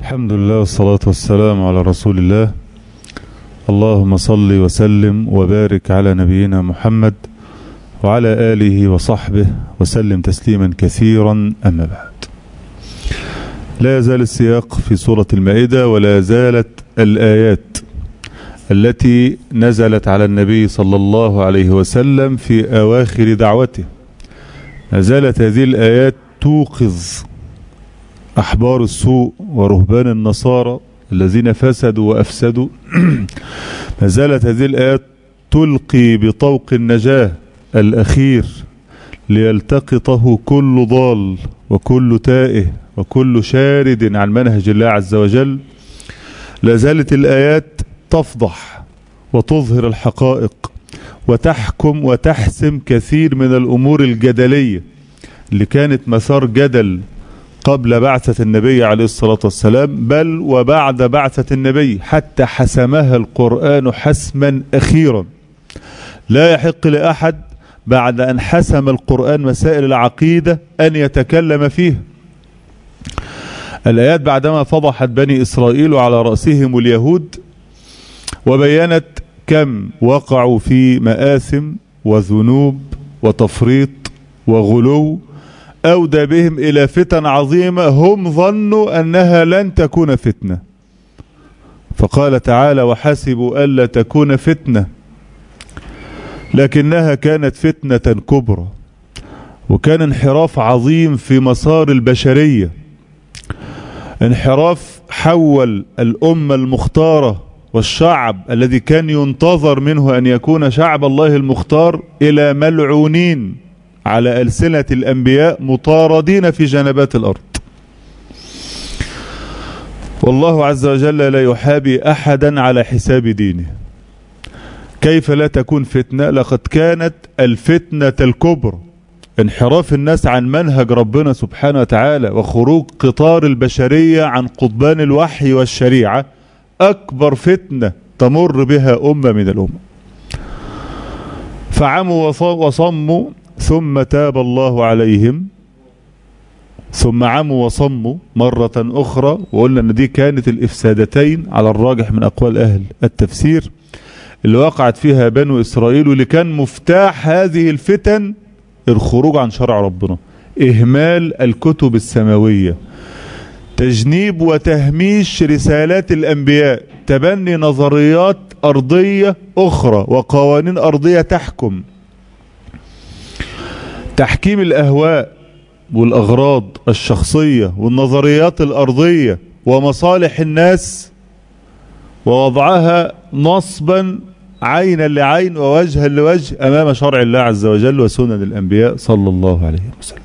الحمد لله والصلاة والسلام على رسول الله اللهم صل وسلم وبارك على نبينا محمد وعلى آله وصحبه وسلم تسليما كثيرا أما بعد لا يزال السياق في سورة المائدة ولا زالت الآيات التي نزلت على النبي صلى الله عليه وسلم في أواخر دعوته ما زالت هذه الآيات توقظ أحبار السوء ورهبان النصارى الذين فسدوا وأفسدوا ما زالت هذه الآيات تلقي بطوق النجاة الأخير ليلتقطه كل ضال وكل تائه وكل شارد عن منهج الله عز وجل لا زالت الآيات تفضح وتظهر الحقائق وتحكم وتحسم كثير من الأمور الجدلية اللي كانت مسار جدل قبل بعثة النبي عليه الصلاة والسلام بل وبعد بعثة النبي حتى حسمها القرآن حسما أخيرا لا يحق لأحد بعد أن حسم القرآن مسائل العقيدة أن يتكلم فيها الآيات بعدما فضحت بني إسرائيل على رأسهم اليهود وبينت كم وقعوا في مآثم وذنوب وتفريط وغلو أودى بهم إلى فتن عظيمة هم ظنوا أنها لن تكون فتنة فقال تعالى وحسبوا ألا تكون فتنة لكنها كانت فتنة كبرى وكان انحراف عظيم في مسار البشرية انحراف حول الأمة المختارة والشعب الذي كان ينتظر منه أن يكون شعب الله المختار إلى ملعونين على ألسنة الأنبياء مطاردين في جنبات الأرض والله عز وجل لا يحابي أحدا على حساب دينه كيف لا تكون فتنة لقد كانت الفتنة الكبرى انحراف الناس عن منهج ربنا سبحانه وتعالى وخروج قطار البشرية عن قضبان الوحي والشريعة أكبر فتنة تمر بها أمة من الأمم فعموا وصموا ثم تاب الله عليهم ثم عموا وصموا مرة أخرى وقلنا أن دي كانت الإفسادتين على الراجح من أقوال أهل التفسير اللي وقعت فيها بنو إسرائيل واللي كان مفتاح هذه الفتن الخروج عن شرع ربنا إهمال الكتب السماوية تجنيب وتهميش رسالات الأنبياء تبني نظريات أرضية أخرى وقوانين أرضية تحكم تحكيم الأهواء والأغراض الشخصية والنظريات الأرضية ومصالح الناس ووضعها نصبا عينا لعين ووجها لوجه أمام شرع الله عز وجل وسنن الأنبياء صلى الله عليه وسلم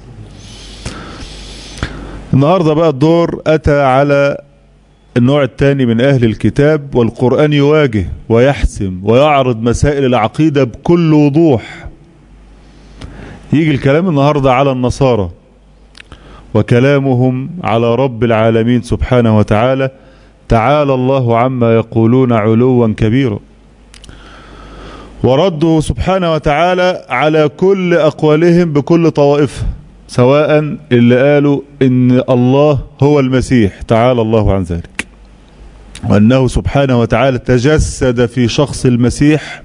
النهاردة بقى الدور أتى على النوع الثاني من أهل الكتاب والقرآن يواجه ويحسم ويعرض مسائل العقيدة بكل وضوح يجي الكلام النهاردة على النصارى وكلامهم على رب العالمين سبحانه وتعالى تعالى الله عما يقولون علوا كبيرا ورده سبحانه وتعالى على كل أقوالهم بكل طوائفها سواء اللي قالوا إن الله هو المسيح تعالى الله عن ذلك وأنه سبحانه وتعالى تجسد في شخص المسيح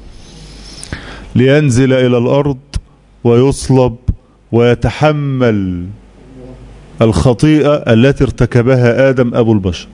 لينزل إلى الأرض ويصلب ويتحمل الخطيئة التي ارتكبها آدم أبو البشر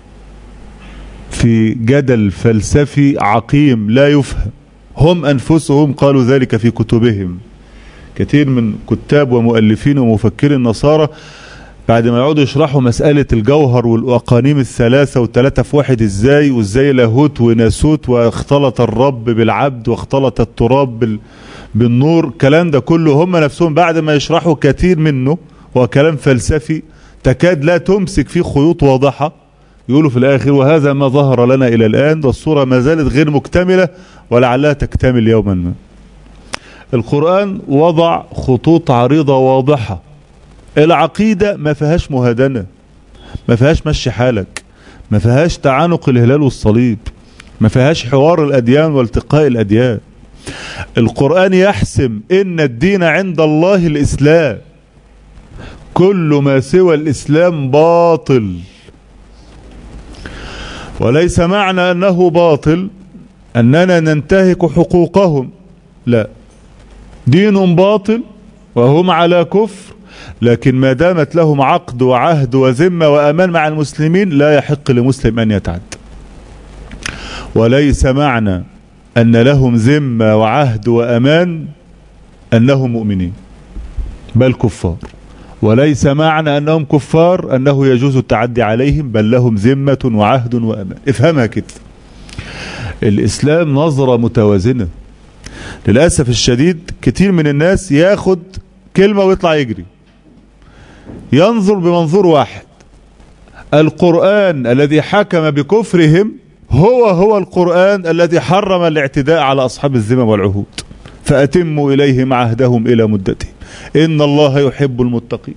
في جدل فلسفي عقيم لا يفهم هم أنفسهم قالوا ذلك في كتبهم كثير من كتاب ومؤلفين ومفكرين النصارى بعد ما يقعدوا يشرحوا مسألة الجوهر والأقانيم الثلاثة والثلاثة في واحد ازاي وازاي لاهوت وناسوت واختلط الرب بالعبد واختلط التراب بال... بالنور الكلام ده كله هم نفسهم بعد ما يشرحوا كثير منه هو كلام فلسفي تكاد لا تمسك فيه خيوط واضحة يقولوا في الآخر وهذا ما ظهر لنا إلى الآن والصورة ما زالت غير مكتملة ولعلها تكتمل يوما ما القرآن وضع خطوط عريضة واضحة العقيدة ما فيهاش مهادنة ما فيهاش مشي حالك ما فيهاش تعانق الهلال والصليب ما فيهاش حوار الأديان والتقاء الأديان القرآن يحسم إن الدين عند الله الإسلام كل ما سوى الإسلام باطل وليس معنى أنه باطل أننا ننتهك حقوقهم لا دين باطل وهم على كفر لكن ما دامت لهم عقد وعهد وذمة وأمان مع المسلمين لا يحق لمسلم أن يتعد وليس معنى أن لهم ذمة وعهد وأمان أنهم مؤمنين بل كفار وليس معنى أنهم كفار أنه يجوز التعدي عليهم بل لهم ذمة وعهد وأمان افهمها كده الإسلام نظرة متوازنة للأسف الشديد كتير من الناس ياخد كلمة ويطلع يجري ينظر بمنظور واحد القرآن الذي حكم بكفرهم هو هو القرآن الذي حرم الاعتداء على أصحاب الذمم والعهود فأتموا إليهم عهدهم إلى مدتهم إن الله يحب المتقين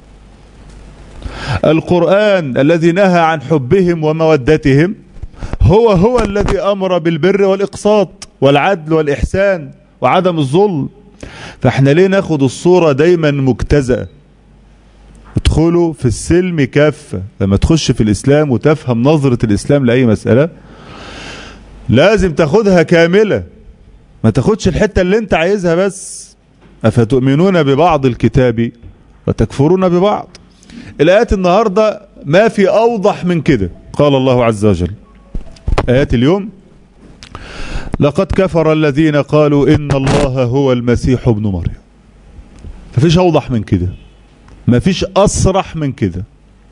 القرآن الذي نهى عن حبهم ومودتهم هو هو الذي أمر بالبر والإقساط والعدل والإحسان وعدم الظلم فاحنا ليه ناخد الصورة دايما مجتزأة ادخلوا في السلم كافة لما تخش في الإسلام وتفهم نظرة الإسلام لأي مسألة لازم تاخدها كاملة ما تاخدش الحتة اللي انت عايزها بس أفتؤمنون ببعض الكتاب وتكفرون ببعض الآيات النهاردة ما في أوضح من كده قال الله عز وجل آيات اليوم لقد كفر الذين قالوا إن الله هو المسيح ابن مريم مفيش أوضح من كده مفيش أصرح من كده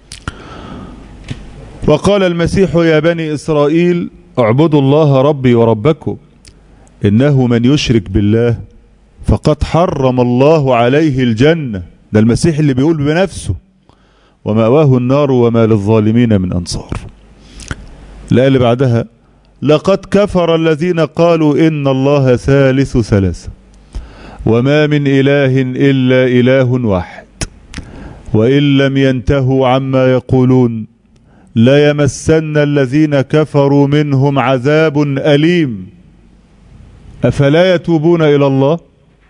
وقال المسيح يا بني إسرائيل اعبدوا الله ربي وربكم إنه من يشرك بالله فقد حرم الله عليه الجنة ده المسيح اللي بيقول بنفسه ومأواه النار وما للظالمين من أنصار الآية اللي بعدها لقد كفر الذين قالوا إن الله ثالث ثلاثة وما من إله إلا إله واحد وإن لم ينتهوا عما يقولون ليمسن الذين كفروا منهم عذاب أليم أفلا يتوبون إلى الله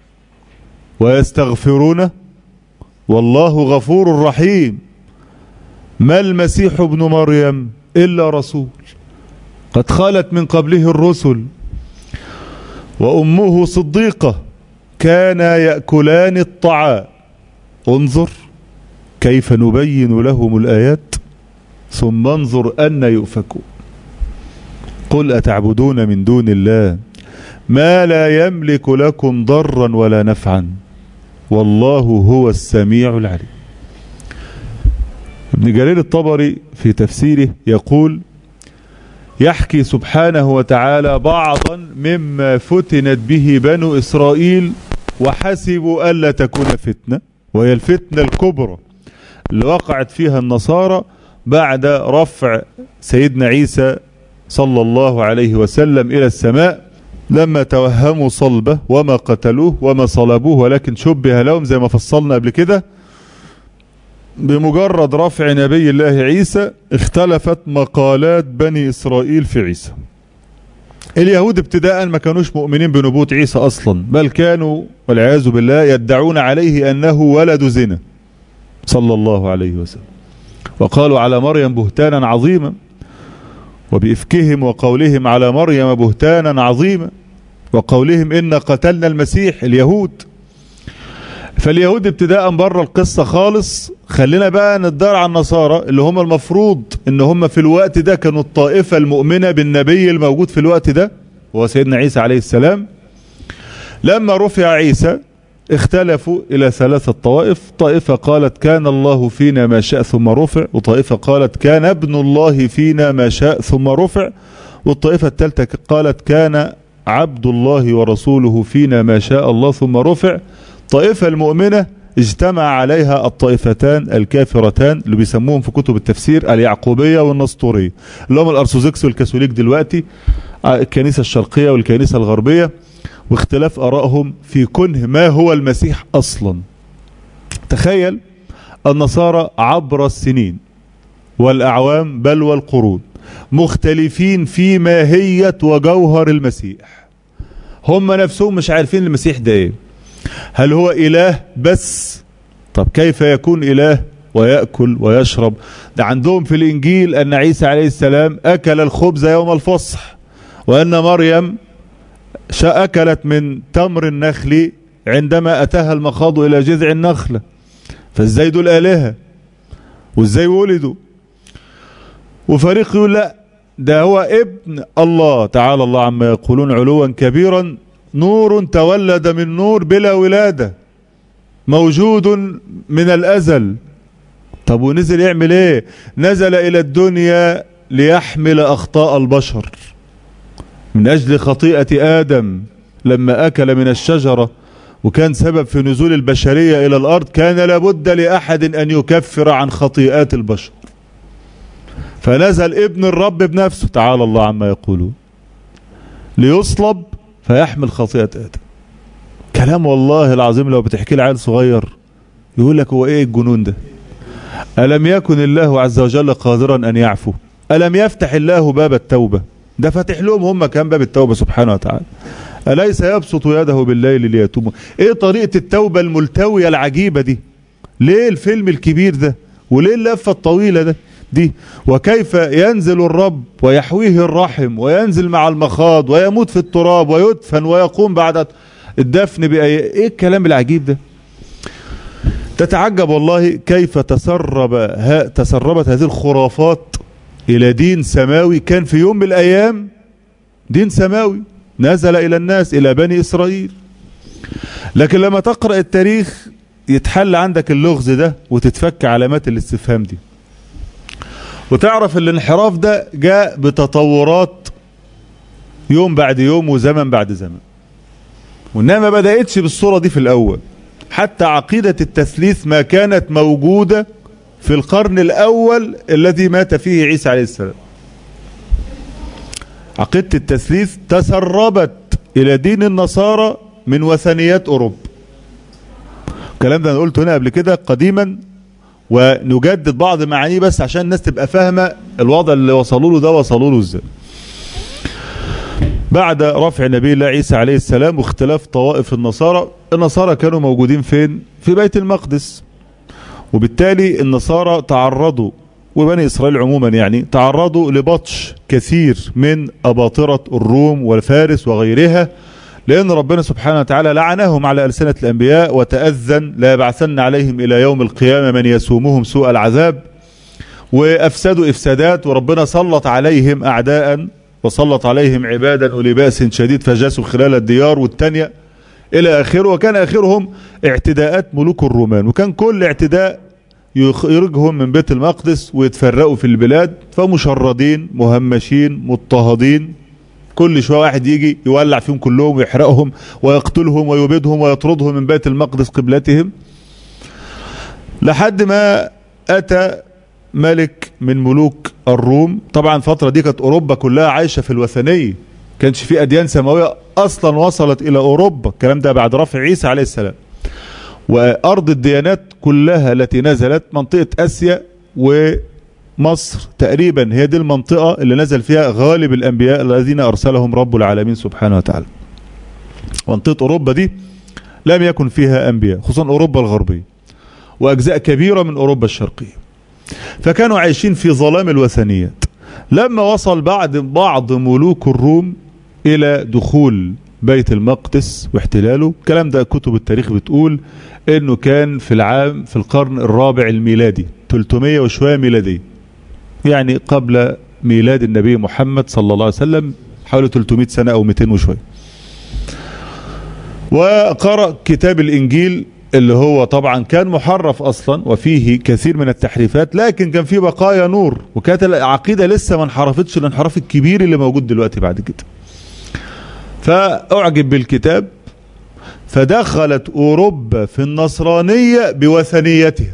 ويستغفرونه والله غفور رحيم ما المسيح ابن مريم إلا رسول قد خالت من قبله الرسل وأمه صديقة كانا يأكلان الطعام انظر كيف نبين لهم الآيات ثم انظر أن يؤفكون قل أتعبدون من دون الله ما لا يملك لكم ضرا ولا نفعا والله هو السميع العليم ابن جرير الطبري في تفسيره يقول يحكي سبحانه وتعالى بعضا مما فتنت به بنو إسرائيل وحسبوا ألا تكون فتنة وهي الفتنة الكبرى اللي وقعت فيها النصارى بعد رفع سيدنا عيسى صلى الله عليه وسلم إلى السماء لما توهموا صلبه وما قتلوه وما صلبوه ولكن شبه لهم زي ما فصلنا قبل كده بمجرد رفع نبي الله عيسى اختلفت مقالات بني إسرائيل في عيسى اليهود ابتداء ما كانوش مؤمنين بنبوة عيسى أصلا بل كانوا والعياذ بالله يدعون عليه أنه ولد زنا صلى الله عليه وسلم وقالوا على مريم بهتانا عظيما وبإفكهم وقولهم على مريم بهتانا عظيما وقولهم إن قتلنا المسيح اليهود فاليهود ابتداء بره القصة خالص خلينا بقى ندار على النصارى اللي هم المفروض ان هم في الوقت ده كانوا الطائفة المؤمنة بالنبي الموجود في الوقت ده وهو سيدنا عيسى عليه السلام لما رفع عيسى اختلفوا الى ثلاثة طوائف طائفة قالت كان الله فينا ما شاء ثم رفع وطائفة قالت كان ابن الله فينا ما شاء ثم رفع والطائفة الثالثة قالت كان عبد الله ورسوله فينا ما شاء الله ثم رفع الطائفة المؤمنة اجتمع عليها الطائفتان الكافرتان اللي بيسموهم في كتب التفسير اليعقوبية والنسطورية اللي هم الأرثوذكس والكاثوليك دلوقتي الكنيسة الشرقية والكنيسة الغربية واختلاف آرائهم في كنه ما هو المسيح أصلا تخيل النصارى عبر السنين والأعوام بل والقرون مختلفين في ماهية وجوهر المسيح هم نفسهم مش عارفين المسيح ده ايه هل هو إله بس طب كيف يكون إله ويأكل ويشرب ده عندهم في الإنجيل أن عيسى عليه السلام أكل الخبز يوم الفصح وأن مريم أكلت من تمر النخل عندما أتاها المخاض إلى جذع النخلة فازاي دول آلهة وازاي ولدوا وفريق يقول لا ده هو ابن الله تعالى الله عما يقولون علوا كبيرا نور تولد من نور بلا ولادة موجود من الأزل طب ونزل يعمل ايه نزل إلى الدنيا ليحمل أخطاء البشر من أجل خطيئة آدم لما أكل من الشجرة وكان سبب في نزول البشرية إلى الأرض كان لابد لأحد أن يكفر عن خطيئات البشر فنزل ابن الرب بنفسه تعالى الله عما يقولون ليصلب فيحمل خطيئة آدم كلام والله العظيم لو بتحكي لعيل صغير يقول لك هو ايه الجنون ده ألم يكن الله عز وجل قادرا أن يعفو ألم يفتح الله باب التوبة ده فاتح لهم هم كان باب التوبة سبحانه وتعالى أليس يبسط يده بالليل ليتوبوا ايه طريقة التوبة الملتوية العجيبة دي ليه الفيلم الكبير ده وليه اللفة الطويلة ده دي وكيف ينزل الرب ويحويه الرحم وينزل مع المخاض ويموت في التراب ويدفن ويقوم بعد الدفن بأي ايه الكلام العجيب ده تتعجب والله كيف تسرب ها تسربت هذه الخرافات الى دين سماوي كان في يوم من الايام دين سماوي نزل الى الناس الى بني اسرائيل لكن لما تقرأ التاريخ يتحل عندك اللغز ده وتتفك علامات الاستفهام دي وتعرف الانحراف ده جاء بتطورات يوم بعد يوم وزمن بعد زمن وانها ما بدأتش بالصورة دي في الاول حتى عقيدة التثليث ما كانت موجودة في القرن الاول الذي مات فيه عيسى عليه السلام عقيدة التثليث تسربت الى دين النصارى من وثنيات اوروبا الكلام ده انا قلته هنا قبل كده قديما ونجدد بعض معانيه بس عشان الناس تبقى فاهمة الوضع اللي وصلوا له ده وصلوا له ازاي بعد رفع نبي الله عيسى عليه السلام واختلاف طوائف النصارى النصارى كانوا موجودين فين في بيت المقدس وبالتالي النصارى تعرضوا وبني إسرائيل عموما يعني تعرضوا لبطش كثير من أباطرة الروم والفارس وغيرها لأن ربنا سبحانه وتعالى لعنهم على ألسنة الأنبياء وتأذن لا يبعثن عليهم إلى يوم القيامة من يسومهم سوء العذاب وأفسدوا إفسادات وربنا سلط عليهم أعداء وسلط عليهم عبادا أولي بأس شديد فجاسوا خلال الديار والتانية إلى آخره وكان آخرهم اعتداءات ملوك الرومان وكان كل اعتداء يخرجهم من بيت المقدس ويتفرقوا في البلاد فمشردين مهمشين مضطهدين كل شوية واحد يجي يولع فيهم كلهم ويحرقهم ويقتلهم ويبيدهم ويطردهم من بيت المقدس قبلتهم لحد ما أتى ملك من ملوك الروم طبعا الفترة دي كانت أوروبا كلها عايشة في الوثنية كانش في أديان سماوية أصلا وصلت إلى أوروبا الكلام ده بعد رفع عيسى عليه السلام وأرض الديانات كلها التي نزلت منطقة أسيا ومصر تقريبا هي دي المنطقة اللي نزل فيها غالب الأنبياء الذين أرسلهم رب العالمين سبحانه وتعالى منطقة أوروبا دي لم يكن فيها أنبياء خصوصا أوروبا الغربية وأجزاء كبيرة من أوروبا الشرقية فكانوا عايشين في ظلام الوثنيات لما وصل بعد بعض ملوك الروم إلى دخول بيت المقدس واحتلاله الكلام ده كتب التاريخ بتقول انه كان في العام في القرن الرابع الميلادي 300 وشوية ميلادي يعني قبل ميلاد النبي محمد صلى الله عليه وسلم حوالي 300 سنة او 200 وشوية وقرأ كتاب الانجيل اللي هو طبعا كان محرف اصلا وفيه كثير من التحريفات لكن كان فيه بقايا نور وكانت العقيدة لسه ما انحرفتش الانحراف الكبير اللي موجود دلوقتي بعد كده فأعجب بالكتاب فدخلت أوروبا في النصرانية بوثنيتها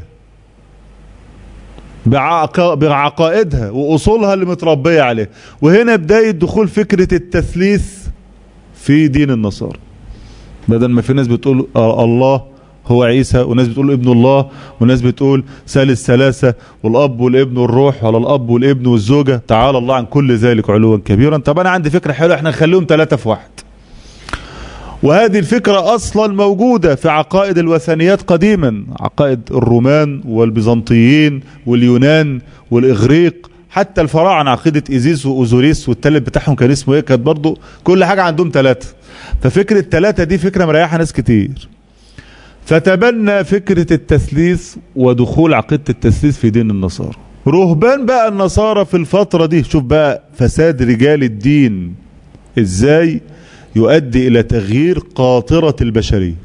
بعقائدها وأصولها اللي متربية عليه وهنا بداية دخول فكرة التثليث في دين النصارى بدل ما في ناس بتقول الله هو عيسى وناس بتقول ابن الله وناس بتقول ثالث ثلاثة والأب والابن والروح ولا الأب والابن والزوجة تعالى الله عن كل ذلك علوا كبيرا طب أنا عندي فكرة حلوة احنا نخليهم ثلاثة في واحد وهذه الفكرة أصلا موجودة في عقائد الوثنيات قديما عقائد الرومان والبيزنطيين واليونان والإغريق حتى الفراعنة عقيدة إيزيس وأوزوريس والتالت بتاعهم كان اسمه إيه كانت برضو كل حاجة عندهم ثلاثة ففكرة ثلاثة دي فكرة مريحة ناس كتير فتبنى فكرة التثليث ودخول عقيدة التثليث في دين النصارى رهبان بقى النصارى في الفترة دي شوف بقى فساد رجال الدين ازاي يؤدي الى تغيير قاطرة البشرية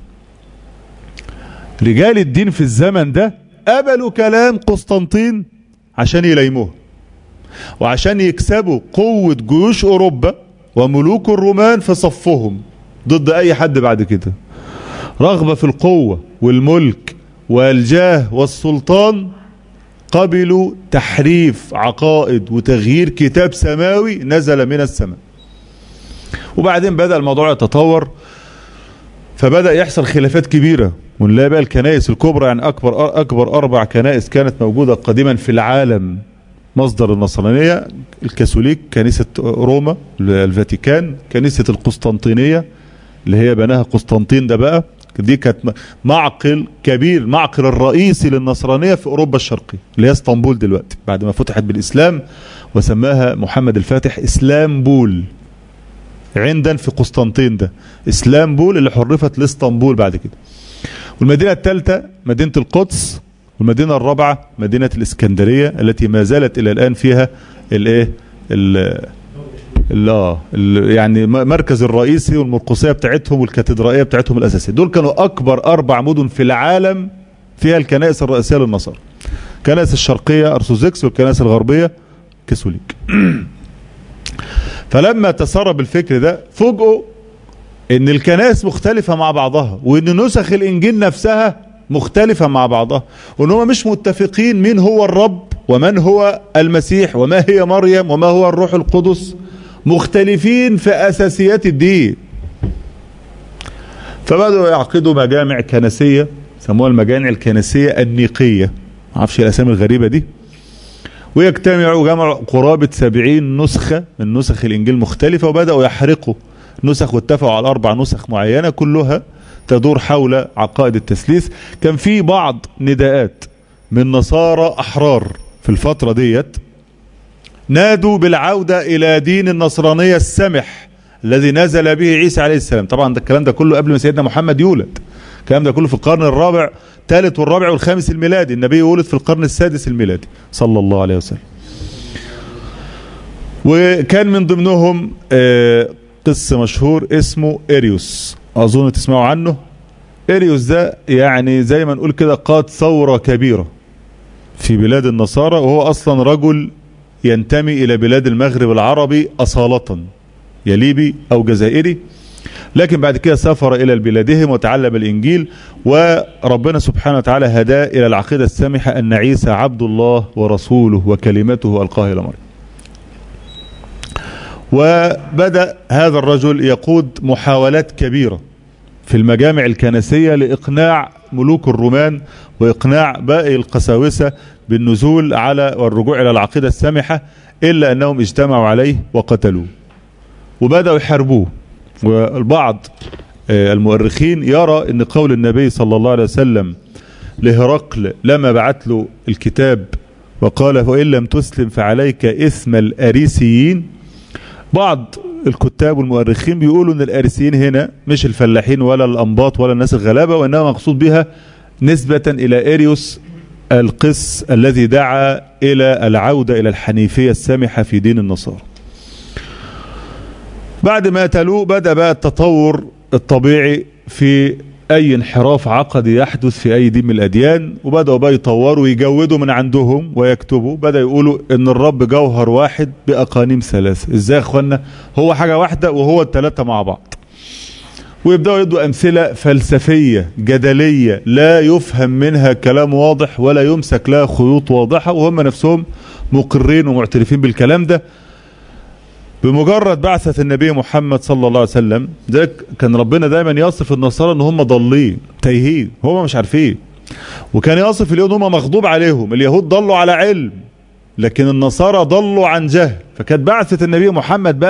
رجال الدين في الزمن ده قبلوا كلام قسطنطين عشان يليموه وعشان يكسبوا قوة جيوش اوروبا وملوك الرومان في صفهم ضد اي حد بعد كده رغبة في القوة والملك والجاه والسلطان قبلوا تحريف عقائد وتغيير كتاب سماوي نزل من السماء وبعدين بدأ الموضوع يتطور فبدأ يحصل خلافات كبيرة ونلاقي بقى الكنائس الكبرى يعني أكبر أكبر أربع كنائس كانت موجودة قديما في العالم مصدر النصرانية الكاثوليك كنيسة روما الفاتيكان كنيسة القسطنطينية اللي هي بناها قسطنطين ده بقى دي كانت معقل كبير المعقل الرئيسي للنصرانية في أوروبا الشرقية اللي هي اسطنبول دلوقتي بعد ما فتحت بالإسلام وسماها محمد الفاتح إسلام بول عندن في قسطنطين ده إسلام بول اللي حرفت لاسطنبول بعد كده والمدينة الثالثة مدينة القدس والمدينة الرابعة مدينة الإسكندرية التي ما زالت إلى الآن فيها الايه لا يعني مركز الرئيسي والمرقسيه بتاعتهم والكاتدرائيه بتاعتهم الاساسيه دول كانوا اكبر اربع مدن في العالم فيها الكنائس الرئيسيه للنصارى الكنائس الشرقيه ارثوذكس والكنائس الغربيه كاثوليك فلما تسرب الفكر ده فوجئوا ان الكنائس مختلفه مع بعضها وان نسخ الانجيل نفسها مختلفه مع بعضها وان هم مش متفقين مين هو الرب ومن هو المسيح وما هي مريم وما هو الروح القدس مختلفين في أساسيات الدين فبدأوا يعقدوا مجامع كنسية سموها المجامع الكنسية النيقية معرفش الأسامي الغريبة دي ويجتمعوا جمع قرابة سبعين نسخة من نسخ الإنجيل مختلفة وبدأوا يحرقوا نسخ واتفقوا على أربع نسخ معينة كلها تدور حول عقائد التثليث كان في بعض نداءات من نصارى أحرار في الفترة ديت نادوا بالعودة إلى دين النصرانية السمح الذي نزل به عيسى عليه السلام طبعا ده الكلام ده كله قبل ما سيدنا محمد يولد الكلام ده كله في القرن الرابع ثالث والرابع والخامس الميلادي النبي ولد في القرن السادس الميلادي صلى الله عليه وسلم وكان من ضمنهم قس مشهور اسمه إريوس أظن تسمعوا عنه إريوس ده يعني زي ما نقول كده قاد ثورة كبيرة في بلاد النصارى وهو أصلا رجل ينتمي إلى بلاد المغرب العربي أصالة يا ليبي أو جزائري لكن بعد كده سافر إلى بلادهم وتعلم الإنجيل وربنا سبحانه وتعالى هداه إلى العقيدة السامحة أن عيسى عبد الله ورسوله وكلمته ألقاه إلى مريم وبدأ هذا الرجل يقود محاولات كبيرة في المجامع الكنسية لإقناع ملوك الرومان وإقناع باقي القساوسة بالنزول على والرجوع إلى العقيدة السامحة إلا أنهم اجتمعوا عليه وقتلوه وبدأوا يحاربوه والبعض المؤرخين يرى أن قول النبي صلى الله عليه وسلم لهرقل لما بعت له الكتاب وقال وإن لم تسلم فعليك إثم الأريسيين بعض الكتاب والمؤرخين بيقولوا ان الاريسيين هنا مش الفلاحين ولا الانباط ولا الناس الغلابه وانما مقصود بها نسبه الى اريوس القس الذي دعا الى العوده الى الحنيفيه السامحه في دين النصارى. بعد ما تلوه بدا بقى التطور الطبيعي في اي انحراف عقدي يحدث في اي دين من الاديان وبداوا بقى يطوروا ويجودوا من عندهم ويكتبوا بدا يقولوا ان الرب جوهر واحد باقانيم ثلاثه ازاي يا اخوانا هو حاجه واحده وهو الثلاثه مع بعض ويبداوا يدوا امثله فلسفيه جدليه لا يفهم منها كلام واضح ولا يمسك لها خيوط واضحه وهم نفسهم مقرين ومعترفين بالكلام ده بمجرد بعثة النبي محمد صلى الله عليه وسلم ذلك كان ربنا دايما يصف النصارى ان هم ضالين تايهين هم مش عارفين وكان يصف اليهود هم مغضوب عليهم اليهود ضلوا على علم لكن النصارى ضلوا عن جهل فكانت بعثة النبي محمد بقى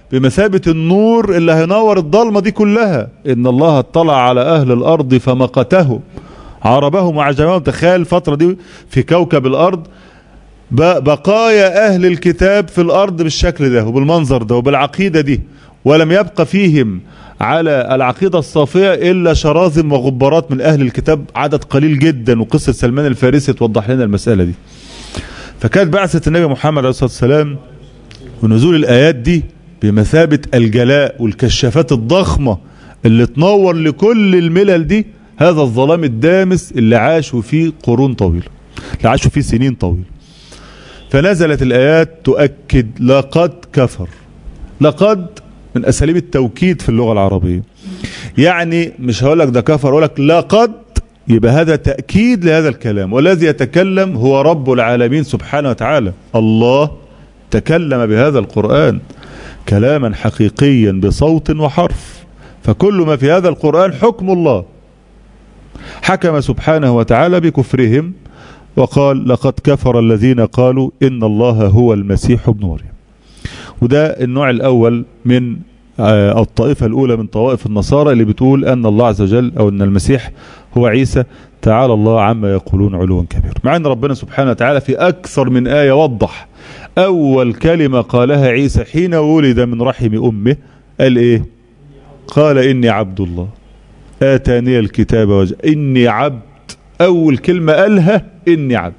بمثابة النور اللي هينور الضلمة دي كلها إن الله اطلع على أهل الأرض فمقتهم عربهم وعجمهم تخيل الفترة دي في كوكب الأرض بقايا أهل الكتاب في الأرض بالشكل ده وبالمنظر ده وبالعقيدة دي ولم يبقى فيهم على العقيدة الصافية إلا شراذم وغبارات من أهل الكتاب عدد قليل جدا وقصة سلمان الفارسي توضح لنا المسألة دي فكانت بعثة النبي محمد عليه الصلاة والسلام ونزول الآيات دي بمثابة الجلاء والكشافات الضخمة اللي تنور لكل الملل دي هذا الظلام الدامس اللي عاشوا فيه قرون طويلة اللي عاشوا فيه سنين طويلة فنزلت الآيات تؤكد لقد كفر لقد من أساليب التوكيد في اللغة العربية يعني مش هقول لك ده كفر أقول لك لقد يبقى هذا تأكيد لهذا الكلام والذي يتكلم هو رب العالمين سبحانه وتعالى الله تكلم بهذا القرآن كلاما حقيقيا بصوت وحرف فكل ما في هذا القرآن حكم الله حكم سبحانه وتعالى بكفرهم وقال لقد كفر الذين قالوا إن الله هو المسيح ابن مريم وده النوع الأول من الطائفة الأولى من طوائف النصارى اللي بتقول أن الله عز وجل أو أن المسيح هو عيسى تعالى الله عما يقولون علوا كبير مع أن ربنا سبحانه وتعالى في أكثر من آية وضح أول كلمة قالها عيسى حين ولد من رحم أمه قال إيه قال إني عبد الله آتاني الكتاب وجه إني عبد أول كلمة قالها إني عبد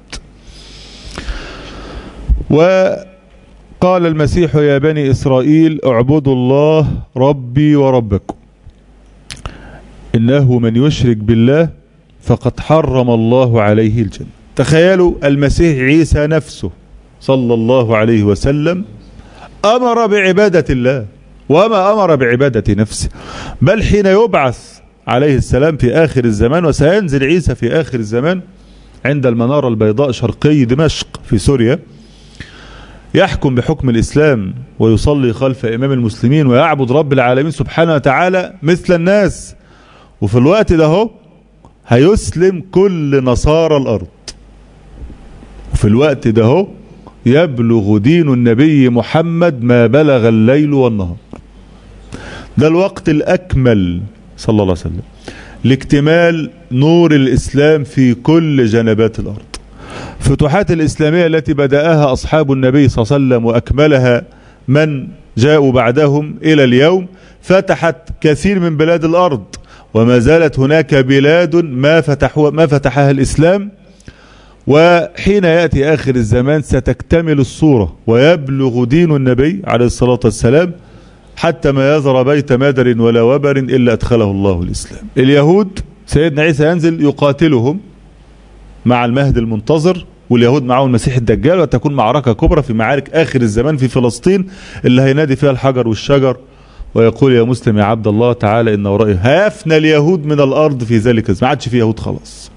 وقال المسيح يا بني إسرائيل اعبدوا الله ربي وربكم إنه من يشرك بالله فقد حرم الله عليه الجنة تخيلوا المسيح عيسى نفسه صلى الله عليه وسلم أمر بعبادة الله وما أمر بعبادة نفسه بل حين يبعث عليه السلام في آخر الزمان وسينزل عيسى في آخر الزمان عند المنارة البيضاء شرقي دمشق في سوريا يحكم بحكم الإسلام ويصلي خلف إمام المسلمين ويعبد رب العالمين سبحانه وتعالى مثل الناس وفي الوقت ده هو هيسلم كل نصارى الأرض وفي الوقت ده هو يبلغ دين النبي محمد ما بلغ الليل والنهار ده الوقت الأكمل صلى الله عليه وسلم لاكتمال نور الإسلام في كل جنبات الأرض فتوحات الإسلامية التي بدأها أصحاب النبي صلى الله عليه وسلم وأكملها من جاءوا بعدهم إلى اليوم فتحت كثير من بلاد الأرض وما زالت هناك بلاد ما, فتحوا ما فتحها الإسلام وحين يأتي آخر الزمان ستكتمل الصورة ويبلغ دين النبي عليه الصلاة والسلام حتى ما يذر بيت مدر ولا وبر إلا أدخله الله الإسلام اليهود سيدنا عيسى ينزل يقاتلهم مع المهد المنتظر واليهود معه المسيح الدجال وتكون معركة كبرى في معارك آخر الزمان في فلسطين اللي هينادي فيها الحجر والشجر ويقول يا مسلم يا عبد الله تعالى إن ورائي هيفنى اليهود من الأرض في ذلك الزمان ما عادش في يهود خلاص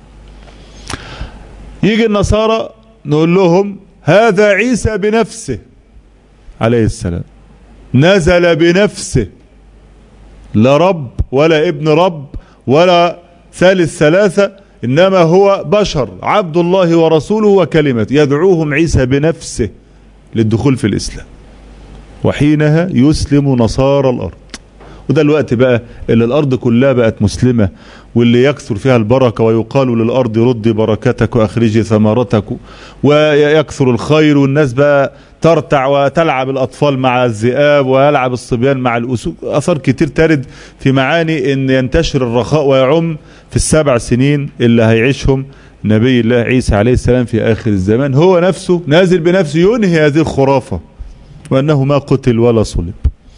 يجي النصارى نقول لهم هذا عيسى بنفسه عليه السلام نزل بنفسه لا رب ولا ابن رب ولا ثالث ثلاثة إنما هو بشر عبد الله ورسوله وكلمته يدعوهم عيسى بنفسه للدخول في الإسلام وحينها يسلم نصارى الأرض وده الوقت بقى اللي الأرض كلها بقت مسلمة واللي يكثر فيها البركة ويقال للأرض ردي بركتك وأخرجي ثمرتك ويكثر الخير والناس بقى ترتع وتلعب الأطفال مع الذئاب ويلعب الصبيان مع الأسود أثر كتير ترد في معاني أن ينتشر الرخاء ويعم في السبع سنين اللي هيعيشهم نبي الله عيسى عليه السلام في آخر الزمان هو نفسه نازل بنفسه ينهي هذه الخرافة وأنه ما قتل ولا صلب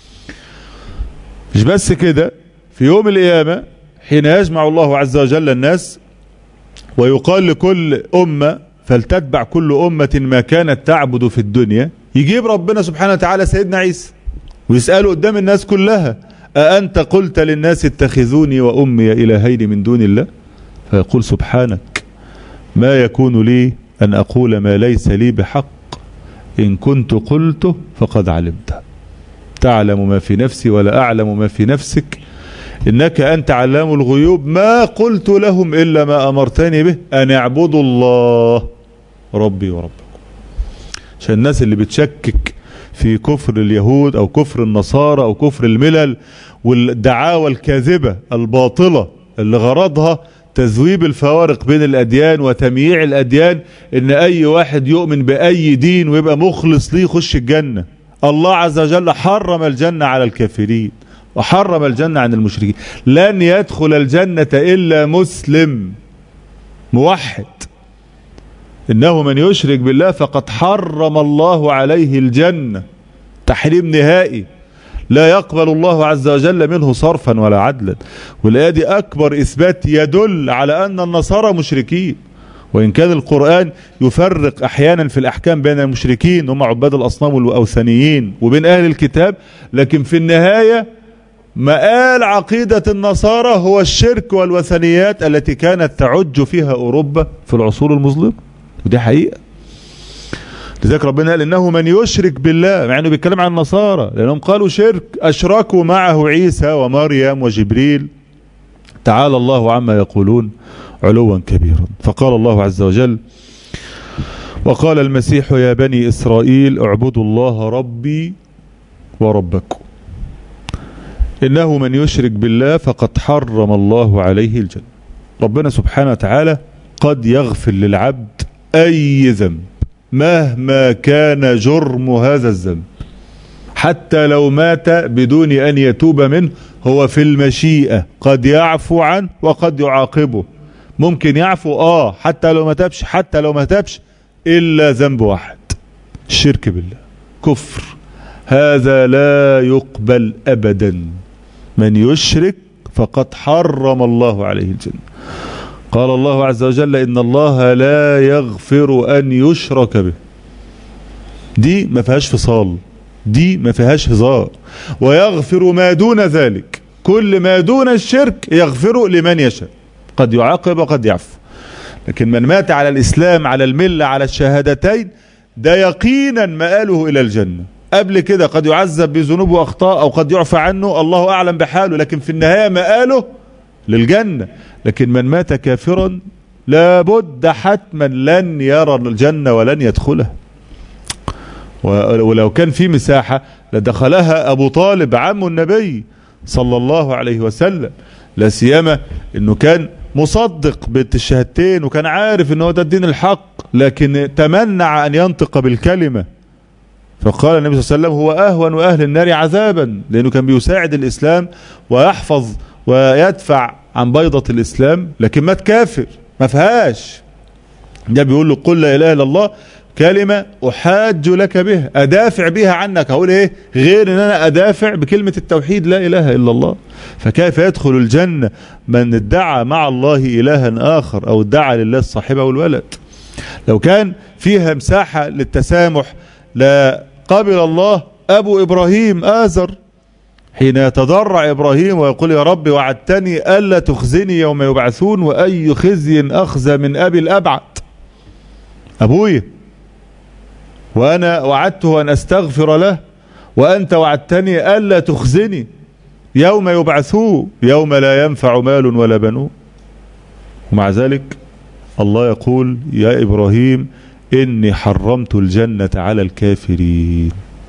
مش بس كده في يوم القيامة حين يجمع الله عز وجل الناس ويقال لكل أمة فلتتبع كل أمة ما كانت تعبد في الدنيا يجيب ربنا سبحانه وتعالى سيدنا عيسى ويسأله قدام الناس كلها أأنت قلت للناس اتخذوني وأمي إلهين من دون الله فيقول سبحانك ما يكون لي أن أقول ما ليس لي بحق إن كنت قلته فقد علمته تعلم ما في نفسي ولا أعلم ما في نفسك إنك أنت علام الغيوب ما قلت لهم إلا ما أمرتني به أن اعبدوا الله ربي وربكم عشان الناس اللي بتشكك في كفر اليهود أو كفر النصارى أو كفر الملل والدعاوى الكاذبة الباطلة اللي غرضها تذويب الفوارق بين الأديان وتمييع الأديان إن أي واحد يؤمن بأي دين ويبقى مخلص ليه يخش الجنة الله عز وجل حرم الجنة على الكافرين وحرم الجنة عن المشركين لن يدخل الجنة إلا مسلم موحد إنه من يشرك بالله فقد حرم الله عليه الجنة تحريم نهائي لا يقبل الله عز وجل منه صرفا ولا عدلا والآية دي أكبر إثبات يدل على أن النصارى مشركين وإن كان القرآن يفرق أحيانا في الأحكام بين المشركين هم عباد الأصنام والأوثانيين وبين أهل الكتاب لكن في النهاية مآل عقيدة النصارى هو الشرك والوثنيات التي كانت تعج فيها أوروبا في العصور المظلمة ودي حقيقة لذلك ربنا قال إنه من يشرك بالله مع أنه بيتكلم عن النصارى لأنهم قالوا شرك أشركوا معه عيسى ومريم وجبريل تعالى الله عما يقولون علوا كبيرا فقال الله عز وجل وقال المسيح يا بني إسرائيل اعبدوا الله ربي وربكم إنه من يشرك بالله فقد حرم الله عليه الجنة ربنا سبحانه وتعالى قد يغفر للعبد أي ذنب مهما كان جرم هذا الذنب حتى لو مات بدون أن يتوب منه هو في المشيئة قد يعفو عنه وقد يعاقبه ممكن يعفو آه حتى لو ما تابش حتى لو ما تابش إلا ذنب واحد الشرك بالله كفر هذا لا يقبل أبدا من يشرك فقد حرم الله عليه الجنة قال الله عز وجل إن الله لا يغفر أن يشرك به دي ما فيهاش فصال دي ما فيهاش هزار ويغفر ما دون ذلك كل ما دون الشرك يغفر لمن يشاء قد يعاقب وقد يعفو لكن من مات على الإسلام على الملة على الشهادتين ده يقينا مآله إلى الجنة قبل كده قد يعذب بذنوب وأخطاء أو قد يعفى عنه الله أعلم بحاله لكن في النهاية مآله للجنة لكن من مات كافرا لابد حتما لن يرى الجنة ولن يدخلها ولو كان في مساحة لدخلها أبو طالب عم النبي صلى الله عليه وسلم لا سيما انه كان مصدق بالشهادتين وكان عارف ان هو ده الدين الحق لكن تمنع ان ينطق بالكلمة فقال النبي صلى الله عليه وسلم هو اهون واهل النار عذابا لانه كان بيساعد الاسلام ويحفظ ويدفع عن بيضة الاسلام لكن مات كافر ما فيهاش ده بيقول له قل لا اله الا الله كلمة أحاج لك بها أدافع بها عنك هقول إيه غير أن أنا أدافع بكلمة التوحيد لا إله إلا الله فكيف يدخل الجنة من ادعى مع الله إلها آخر أو ادعى لله الصاحبة والولد لو كان فيها مساحة للتسامح لا قبل الله أبو إبراهيم آزر حين يتضرع إبراهيم ويقول يا رب وعدتني ألا تخزني يوم يبعثون وأي خزي أخزى من أبي الأبعد أبويا وأنا وعدته أن أستغفر له وأنت وعدتني ألا تخزني يوم يبعثوه يوم لا ينفع مال ولا بنون ومع ذلك الله يقول يا إبراهيم إني حرمت الجنة على الكافرين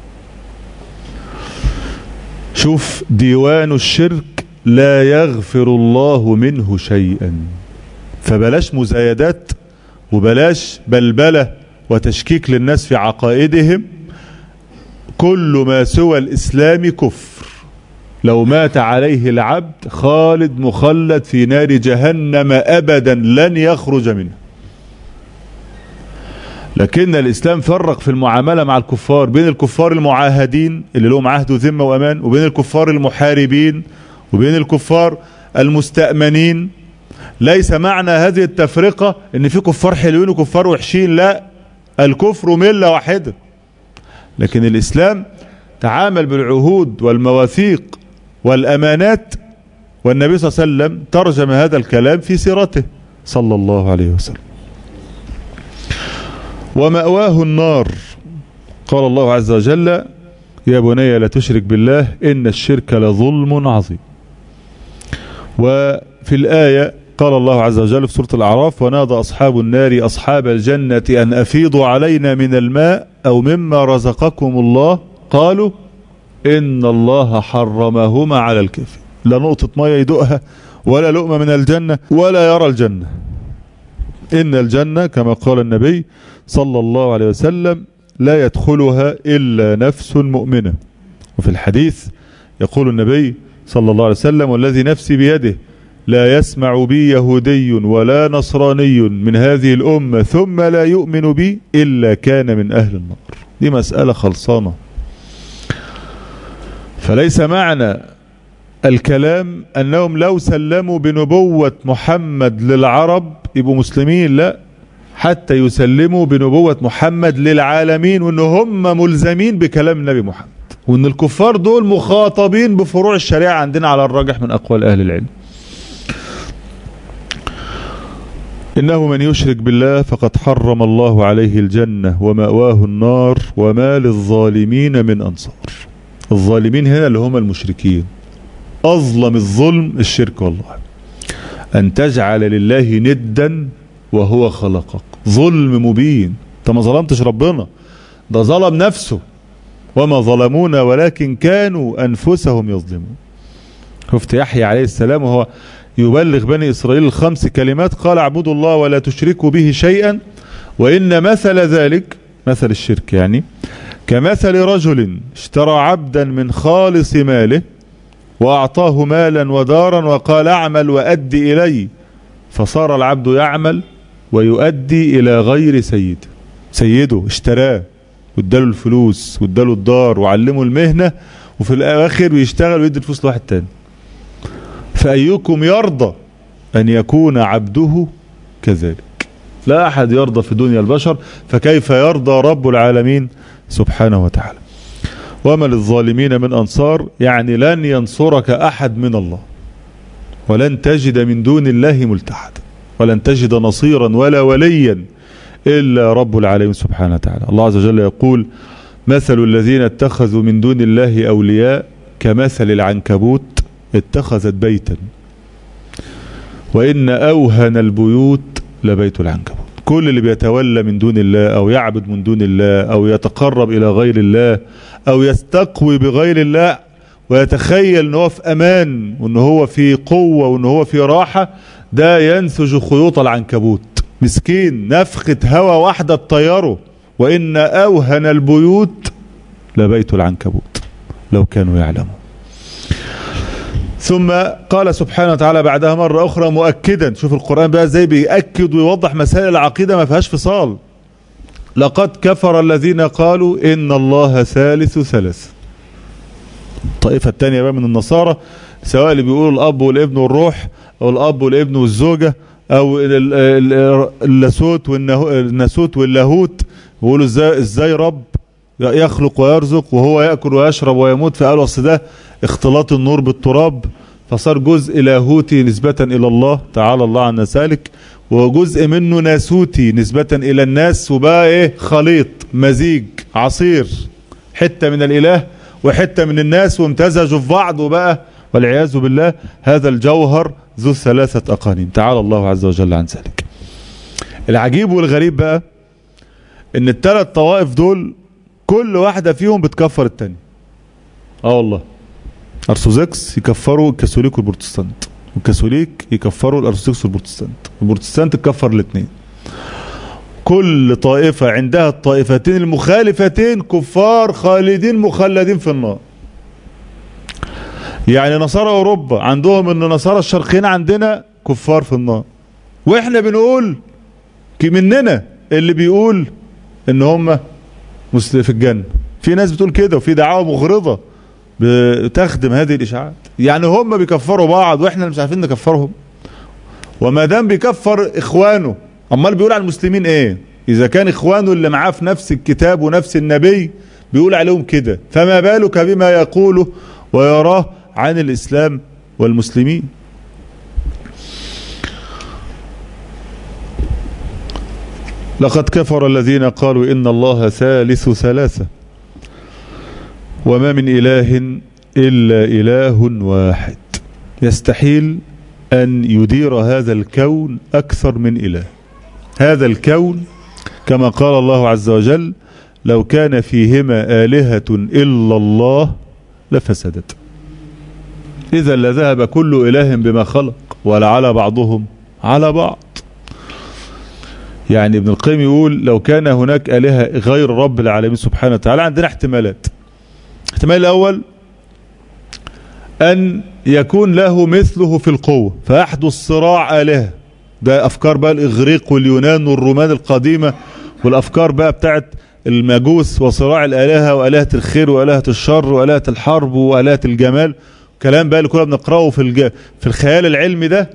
شوف ديوان الشرك لا يغفر الله منه شيئا فبلاش مزايدات وبلاش بلبله وتشكيك للناس في عقائدهم كل ما سوى الإسلام كفر لو مات عليه العبد خالد مخلد في نار جهنم أبدا لن يخرج منه لكن الإسلام فرق في المعاملة مع الكفار بين الكفار المعاهدين اللي لهم عهد وذمة وأمان وبين الكفار المحاربين وبين الكفار المستأمنين ليس معنى هذه التفرقة ان في كفار حلوين وكفار وحشين لا الكفر ملة واحدة لكن الإسلام تعامل بالعهود والمواثيق والأمانات والنبي صلى الله عليه وسلم ترجم هذا الكلام في سيرته صلى الله عليه وسلم ومأواه النار قال الله عز وجل يا بني لا تشرك بالله إن الشرك لظلم عظيم وفي الآية قال الله عز وجل في سورة الأعراف ونادى أصحاب النار أصحاب الجنة أن أفيضوا علينا من الماء أو مما رزقكم الله قالوا إن الله حرمهما على الكافر لا نقطة مية يدوقها ولا لقمة من الجنة ولا يرى الجنة إن الجنة كما قال النبي صلى الله عليه وسلم لا يدخلها إلا نفس مؤمنة وفي الحديث يقول النبي صلى الله عليه وسلم والذي نفسي بيده لا يسمع بي يهودي ولا نصراني من هذه الأمة ثم لا يؤمن بي إلا كان من أهل النار دي مسألة خلصانة فليس معنى الكلام أنهم لو سلموا بنبوة محمد للعرب يبقوا مسلمين لا حتى يسلموا بنبوة محمد للعالمين وان هم ملزمين بكلام النبي محمد وان الكفار دول مخاطبين بفروع الشريعة عندنا على الراجح من اقوال اهل العلم إنه من يشرك بالله فقد حرم الله عليه الجنة ومأواه النار وما للظالمين من أنصار الظالمين هنا اللي هم المشركين أظلم الظلم الشرك والله أن تجعل لله ندا وهو خلقك ظلم مبين انت ما ظلمتش ربنا ده ظلم نفسه وما ظلمونا ولكن كانوا أنفسهم يظلمون شفت يحيى عليه السلام وهو يبلغ بني إسرائيل الخمس كلمات قال اعبدوا الله ولا تشركوا به شيئا وإن مثل ذلك مثل الشرك يعني كمثل رجل اشترى عبدا من خالص ماله وأعطاه مالا ودارا وقال اعمل وأدي إلي فصار العبد يعمل ويؤدي إلى غير سيد سيده اشتراه واداله الفلوس واداله الدار وعلمه المهنة وفي الآخر يشتغل ويدي الفلوس لواحد تاني فأيكم يرضى أن يكون عبده كذلك لا أحد يرضى في دنيا البشر فكيف يرضى رب العالمين سبحانه وتعالى وما للظالمين من أنصار يعني لن ينصرك أحد من الله ولن تجد من دون الله ملتحدا ولن تجد نصيرا ولا وليا إلا رب العالمين سبحانه وتعالى الله عز وجل يقول مثل الذين اتخذوا من دون الله أولياء كمثل العنكبوت اتخذت بيتا وإن أوهن البيوت لبيت العنكبوت كل اللي بيتولى من دون الله أو يعبد من دون الله أو يتقرب إلى غير الله أو يستقوي بغير الله ويتخيل أنه هو في أمان وأنه هو في قوة وأنه هو في راحة ده ينسج خيوط العنكبوت مسكين نفخة هوا واحدة تطيره وإن أوهن البيوت لبيت العنكبوت لو كانوا يعلمون ثم قال سبحانه وتعالى بعدها مرة أخرى مؤكدا شوف القرآن بقى ازاي بيأكد ويوضح مسائل العقيدة ما فيهاش فصال لقد كفر الذين قالوا إن الله ثالث ثلاث الطائفة الثانية بقى من النصارى سواء اللي بيقولوا الأب والابن والروح أو الأب والابن والزوجة أو اللاسوت والناسوت واللاهوت بيقولوا ازاي ازاي رب يخلق ويرزق وهو يأكل ويشرب ويموت فقالوا أصل ده اختلاط النور بالتراب فصار جزء لاهوتي نسبة إلى الله تعالى الله عن ذلك وجزء منه ناسوتي نسبة إلى الناس وبقى إيه خليط مزيج عصير حتة من الإله وحتة من الناس وامتزجوا في بعض وبقى والعياذ بالله هذا الجوهر ذو ثلاثة أقانيم تعالى الله عز وجل عن ذلك العجيب والغريب بقى ان الثلاث طوائف دول كل واحدة فيهم بتكفر التاني اه والله ارثوذكس يكفروا الكاثوليك والبروتستانت والكاثوليك يكفروا الارثوذكس والبروتستانت والبروتستانت تكفر الاثنين كل طائفة عندها الطائفتين المخالفتين كفار خالدين مخلدين في النار يعني نصارى اوروبا عندهم ان نصارى الشرقيين عندنا كفار في النار واحنا بنقول مننا اللي بيقول ان هم في الجنة في ناس بتقول كده وفي دعاوى مغرضة بتخدم هذه الاشاعات يعني هم بيكفروا بعض واحنا مش عارفين نكفرهم وما دام بيكفر اخوانه امال بيقول على المسلمين ايه اذا كان اخوانه اللي معاه في نفس الكتاب ونفس النبي بيقول عليهم كده فما بالك بما يقوله ويراه عن الاسلام والمسلمين لقد كفر الذين قالوا إن الله ثالث ثلاثة وما من إله إلا إله واحد يستحيل أن يدير هذا الكون أكثر من إله هذا الكون كما قال الله عز وجل لو كان فيهما آلهة إلا الله لفسدت إذا لذهب كل إله بما خلق ولعلى بعضهم على بعض يعني ابن القيم يقول لو كان هناك آلهة غير رب العالمين سبحانه وتعالى عندنا احتمالات الاحتمال الأول أن يكون له مثله في القوة فيحدث صراع آلهة ده أفكار بقى الإغريق واليونان والرومان القديمة والأفكار بقى بتاعت المجوس وصراع الآلهة وآلهة الخير وآلهة الشر وآلهة الحرب وآلهة الجمال كلام بقى اللي كنا بنقرأه في الج... في الخيال العلمي ده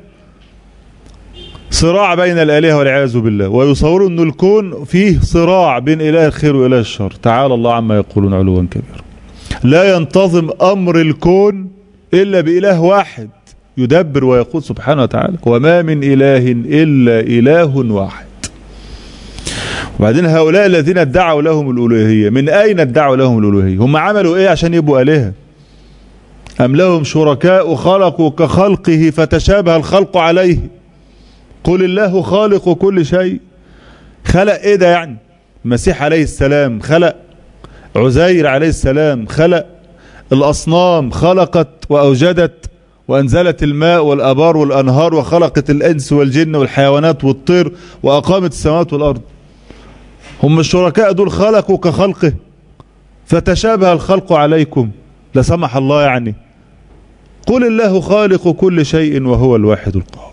صراع بين الآلهة والعياذ بالله ويصوروا أن الكون فيه صراع بين إله الخير وإله الشر تعالى الله عما يقولون علوا كبيرا لا ينتظم أمر الكون إلا بإله واحد يدبر ويقول سبحانه وتعالى وما من إله إلا إله واحد وبعدين هؤلاء الذين ادعوا لهم الألوهية من أين ادعوا لهم الألوهية هم عملوا إيه عشان يبقوا آلهة أم لهم شركاء خلقوا كخلقه فتشابه الخلق عليه قل الله خالق كل شيء خلق ايه ده يعني المسيح عليه السلام خلق عزير عليه السلام خلق الأصنام خلقت وأوجدت وأنزلت الماء والأبار والأنهار وخلقت الإنس والجن والحيوانات والطير وأقامت السماوات والأرض هم الشركاء دول خلقوا كخلقه فتشابه الخلق عليكم لا سمح الله يعني قل الله خالق كل شيء وهو الواحد القهار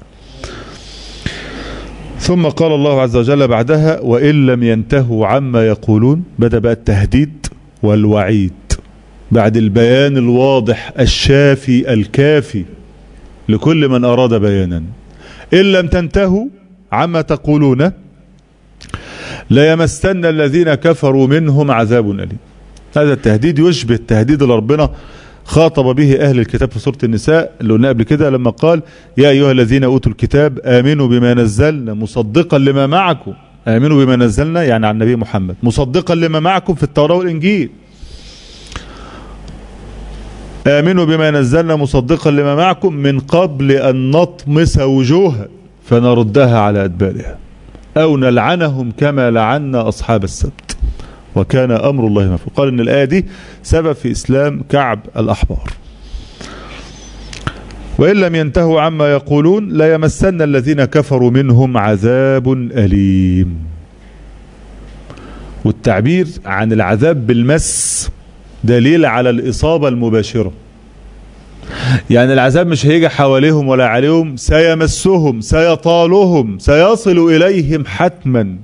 ثم قال الله عز وجل بعدها وإن لم ينتهوا عما يقولون بدأ بقى التهديد والوعيد بعد البيان الواضح الشافي الكافي لكل من أراد بيانا إن لم تنتهوا عما تقولون لا يمسن الذين كفروا منهم عذاب أليم هذا التهديد يشبه التهديد اللي ربنا خاطب به أهل الكتاب في سورة النساء اللي قلنا قبل كده لما قال يا أيها الذين أوتوا الكتاب آمنوا بما نزلنا مصدقا لما معكم آمنوا بما نزلنا يعني عن النبي محمد مصدقا لما معكم في التوراة والإنجيل آمنوا بما نزلنا مصدقا لما معكم من قبل أن نطمس وجوها فنردها على أدبارها أو نلعنهم كما لعنا أصحاب السبت وكان أمر الله مفعول قال إن الآية دي سبب في إسلام كعب الأحبار وإن لم ينتهوا عما يقولون لا يمسن الذين كفروا منهم عذاب أليم والتعبير عن العذاب بالمس دليل على الإصابة المباشرة يعني العذاب مش هيجي حواليهم ولا عليهم سيمسهم سيطالهم سيصل إليهم حتما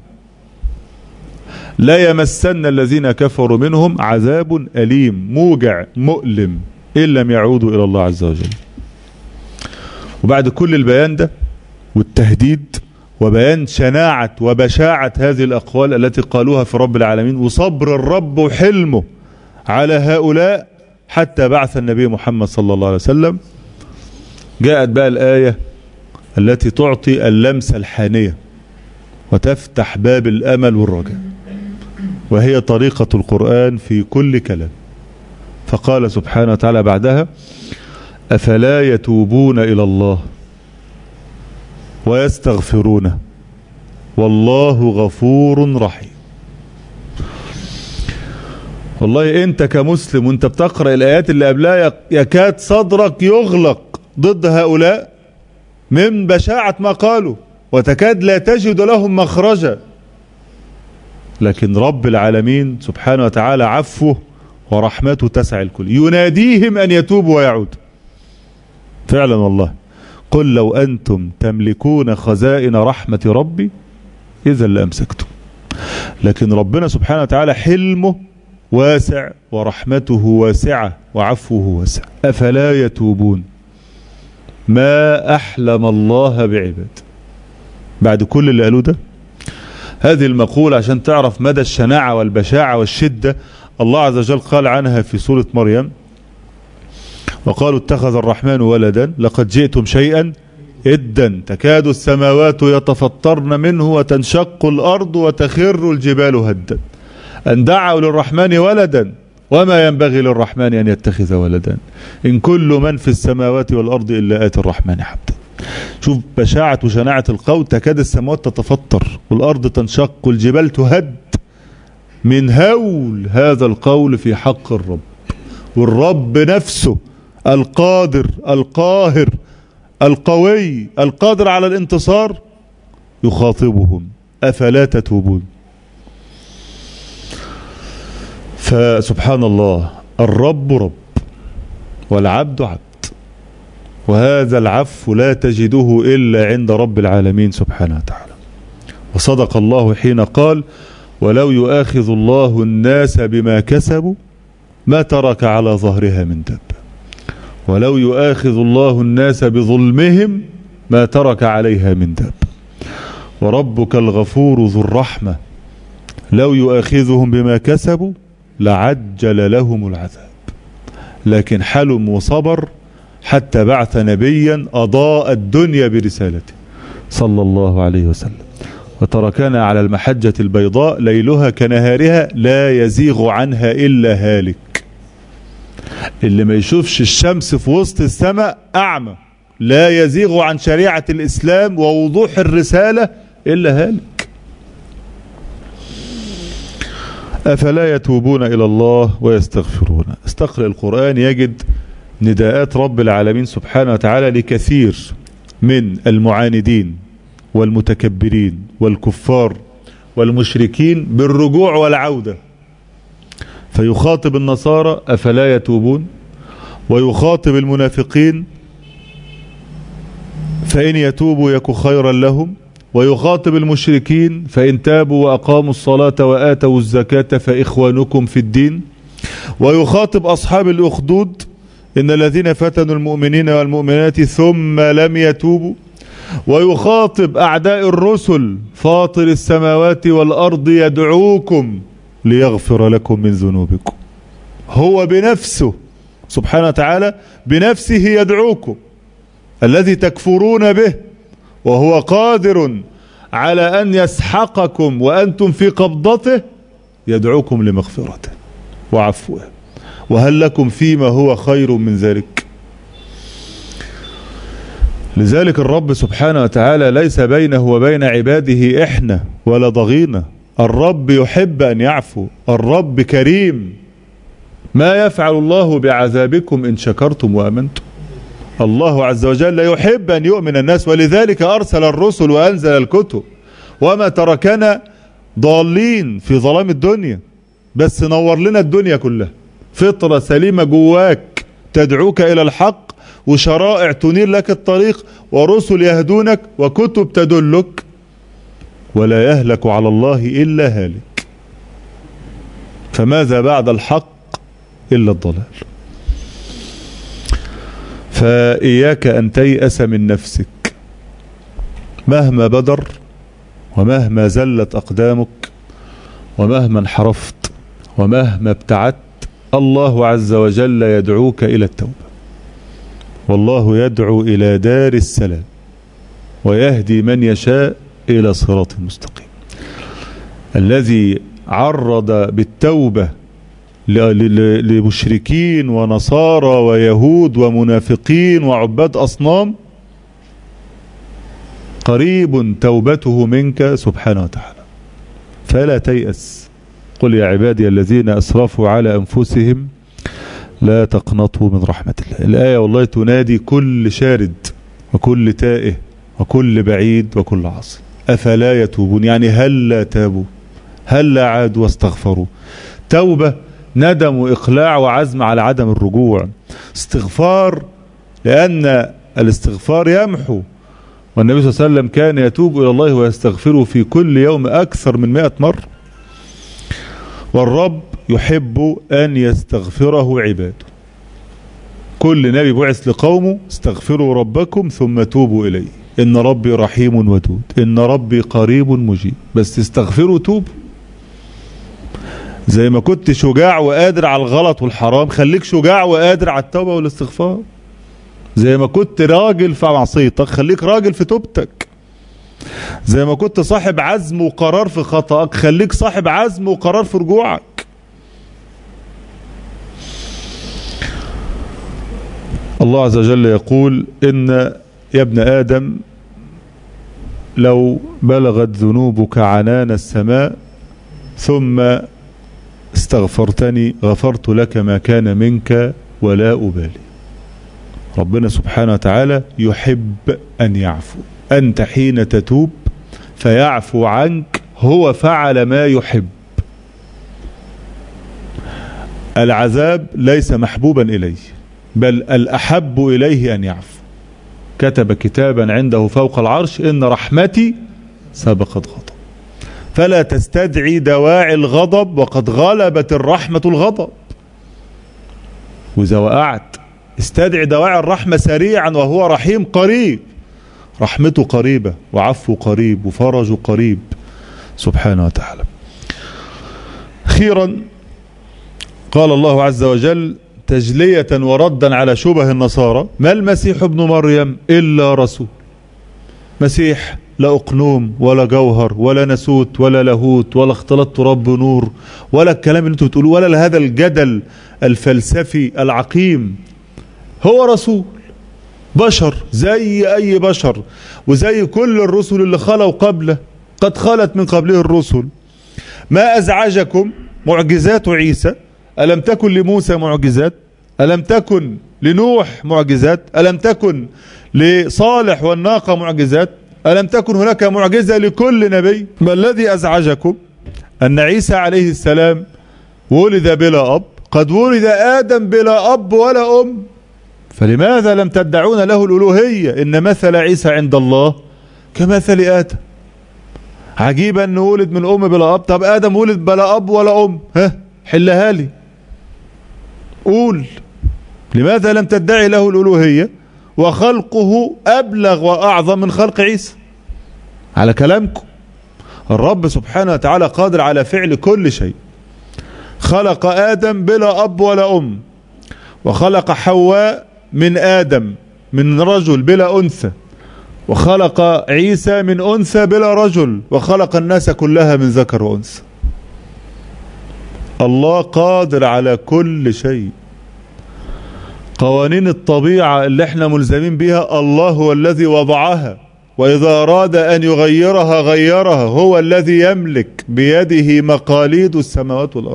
لا يمسن الذين كفروا منهم عذاب أليم موجع مؤلم إن لم يعودوا إلى الله عز وجل وبعد كل البيان ده والتهديد وبيان شناعة وبشاعة هذه الأقوال التي قالوها في رب العالمين وصبر الرب وحلمه على هؤلاء حتى بعث النبي محمد صلى الله عليه وسلم جاءت بقى الآية التي تعطي اللمسة الحانية وتفتح باب الأمل والرجاء وهي طريقة القرآن في كل كلام فقال سبحانه وتعالى بعدها أفلا يتوبون إلى الله ويستغفرونه والله غفور رحيم والله انت كمسلم وانت بتقرأ الآيات اللي قبلها يكاد صدرك يغلق ضد هؤلاء من بشاعة ما قالوا وتكاد لا تجد لهم مخرجا لكن رب العالمين سبحانه وتعالى عفوه ورحمته تسع الكل يناديهم أن يتوبوا ويعودوا فعلا والله قل لو أنتم تملكون خزائن رحمة ربي إذا لأمسكتم لكن ربنا سبحانه وتعالى حلمه واسع ورحمته واسعة وعفوه واسع أفلا يتوبون ما أحلم الله بعباد بعد كل اللي قالوه ده هذه المقولة عشان تعرف مدى الشناعة والبشاعة والشدة الله عز وجل قال عنها في سورة مريم وقالوا اتخذ الرحمن ولدا لقد جئتم شيئا إدا تكاد السماوات يتفطرن منه وتنشق الأرض وتخر الجبال هدا أن دعوا للرحمن ولدا وما ينبغي للرحمن أن يتخذ ولدا إن كل من في السماوات والأرض إلا آتي الرحمن حبدا شوف بشاعة وشناعة القول تكاد السماوات تتفطر والأرض تنشق والجبال تهد من هول هذا القول في حق الرب والرب نفسه القادر القاهر القوي القادر على الانتصار يخاطبهم أفلا تتوبون فسبحان الله الرب رب والعبد عبد وهذا العفو لا تجده إلا عند رب العالمين سبحانه وتعالى وصدق الله حين قال ولو يؤاخذ الله الناس بما كسبوا ما ترك على ظهرها من دب ولو يؤاخذ الله الناس بظلمهم ما ترك عليها من دب وربك الغفور ذو الرحمة لو يؤاخذهم بما كسبوا لعجل لهم العذاب لكن حلم وصبر حتى بعث نبيا أضاء الدنيا برسالته صلى الله عليه وسلم وتركنا على المحجة البيضاء ليلها كنهارها لا يزيغ عنها إلا هالك اللي ما يشوفش الشمس في وسط السماء أعمى لا يزيغ عن شريعة الإسلام ووضوح الرسالة إلا هالك أفلا يتوبون إلى الله ويستغفرون استقرأ القرآن يجد نداءات رب العالمين سبحانه وتعالى لكثير من المعاندين والمتكبرين والكفار والمشركين بالرجوع والعودة فيخاطب النصارى أفلا يتوبون ويخاطب المنافقين فإن يتوبوا يك خيرا لهم ويخاطب المشركين فإن تابوا وأقاموا الصلاة وآتوا الزكاة فإخوانكم في الدين ويخاطب أصحاب الأخدود إن الذين فتنوا المؤمنين والمؤمنات ثم لم يتوبوا ويخاطب أعداء الرسل فاطر السماوات والأرض يدعوكم ليغفر لكم من ذنوبكم هو بنفسه سبحانه وتعالى بنفسه يدعوكم الذي تكفرون به وهو قادر على أن يسحقكم وأنتم في قبضته يدعوكم لمغفرته وعفوه وهل لكم فيما هو خير من ذلك لذلك الرب سبحانه وتعالى ليس بينه وبين عباده إحنا ولا ضغينة الرب يحب أن يعفو الرب كريم ما يفعل الله بعذابكم إن شكرتم وأمنتم الله عز وجل يحب أن يؤمن الناس ولذلك أرسل الرسل وأنزل الكتب وما تركنا ضالين في ظلام الدنيا بس نور لنا الدنيا كلها فطرة سليمة جواك تدعوك إلى الحق وشرائع تنير لك الطريق ورسل يهدونك وكتب تدلك ولا يهلك على الله إلا هالك فماذا بعد الحق إلا الضلال فإياك أن تيأس من نفسك مهما بدر ومهما زلت أقدامك ومهما انحرفت ومهما ابتعدت الله عز وجل يدعوك إلى التوبة والله يدعو إلى دار السلام ويهدي من يشاء إلى صراط مستقيم الذي عرض بالتوبة لمشركين ونصارى ويهود ومنافقين وعباد أصنام قريب توبته منك سبحانه وتعالى فلا تيأس قل يا عبادي الذين أسرفوا على أنفسهم لا تقنطوا من رحمة الله الآية والله تنادي كل شارد وكل تائه وكل بعيد وكل عاصي أفلا يتوبون يعني هل لا تابوا هل لا عادوا واستغفروا توبة ندم وإقلاع وعزم على عدم الرجوع استغفار لأن الاستغفار يمحو والنبي صلى الله عليه وسلم كان يتوب إلى الله ويستغفره في كل يوم أكثر من مئة مرة والرب يحب أن يستغفره عباده كل نبي بعث لقومه استغفروا ربكم ثم توبوا إليه إن ربي رحيم ودود إن ربي قريب مجيب بس استغفروا توبوا زي ما كنت شجاع وقادر على الغلط والحرام خليك شجاع وقادر على التوبة والاستغفار زي ما كنت راجل في معصيتك خليك راجل في توبتك زي ما كنت صاحب عزم وقرار في خطأك خليك صاحب عزم وقرار في رجوعك الله عز وجل يقول إن يا ابن آدم لو بلغت ذنوبك عنان السماء ثم استغفرتني غفرت لك ما كان منك ولا أبالي ربنا سبحانه وتعالى يحب أن يعفو أنت حين تتوب فيعفو عنك هو فعل ما يحب العذاب ليس محبوبا إليه بل الأحب إليه أن يعفو كتب كتابا عنده فوق العرش إن رحمتي سبقت غضب فلا تستدعي دواعي الغضب وقد غلبت الرحمة الغضب وإذا وقعت استدعي دواعي الرحمة سريعا وهو رحيم قريب رحمته قريبة وعفو قريب وفرجه قريب سبحانه وتعالى أخيرا قال الله عز وجل تجلية وردا على شبه النصارى ما المسيح ابن مريم إلا رسول مسيح لا أقنوم ولا جوهر ولا نسوت ولا لاهوت ولا اختلاط تراب بنور ولا الكلام اللي انتوا بتقولوه ولا هذا الجدل الفلسفي العقيم هو رسول بشر زي أي بشر وزي كل الرسل اللي خلوا قبله قد خلت من قبله الرسل ما أزعجكم معجزات عيسى ألم تكن لموسى معجزات ألم تكن لنوح معجزات ألم تكن لصالح والناقة معجزات ألم تكن هناك معجزة لكل نبي ما الذي أزعجكم أن عيسى عليه السلام ولد بلا أب قد ولد آدم بلا أب ولا أم فلماذا لم تدعون له الألوهية إن مثل عيسى عند الله كمثل آدم عجيبا أنه ولد من أم بلا أب طب آدم ولد بلا أب ولا أم ها حلها لي قول لماذا لم تدعي له الألوهية وخلقه أبلغ وأعظم من خلق عيسى على كلامكم الرب سبحانه وتعالى قادر على فعل كل شيء خلق آدم بلا أب ولا أم وخلق حواء من آدم من رجل بلا أنثى وخلق عيسى من أنثى بلا رجل وخلق الناس كلها من ذكر وأنثى الله قادر على كل شيء قوانين الطبيعة اللي احنا ملزمين بها الله هو الذي وضعها وإذا أراد أن يغيرها غيرها هو الذي يملك بيده مقاليد السماوات والأرض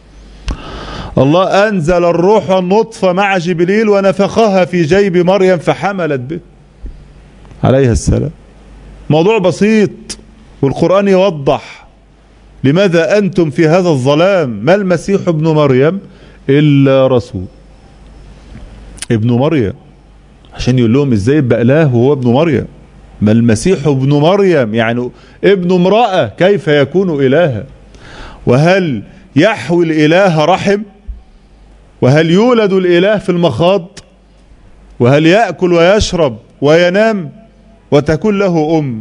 الله أنزل الروح والنطفة مع جبريل ونفخها في جيب مريم فحملت به عليها السلام موضوع بسيط والقرآن يوضح لماذا أنتم في هذا الظلام ما المسيح ابن مريم إلا رسول ابن مريم عشان يقول لهم ازاي يبقى اله وهو ابن مريم ما المسيح ابن مريم يعني ابن امرأة كيف يكون إلها وهل يحوي الإله رحم وهل يولد الإله في المخاض وهل يأكل ويشرب وينام وتكون له أم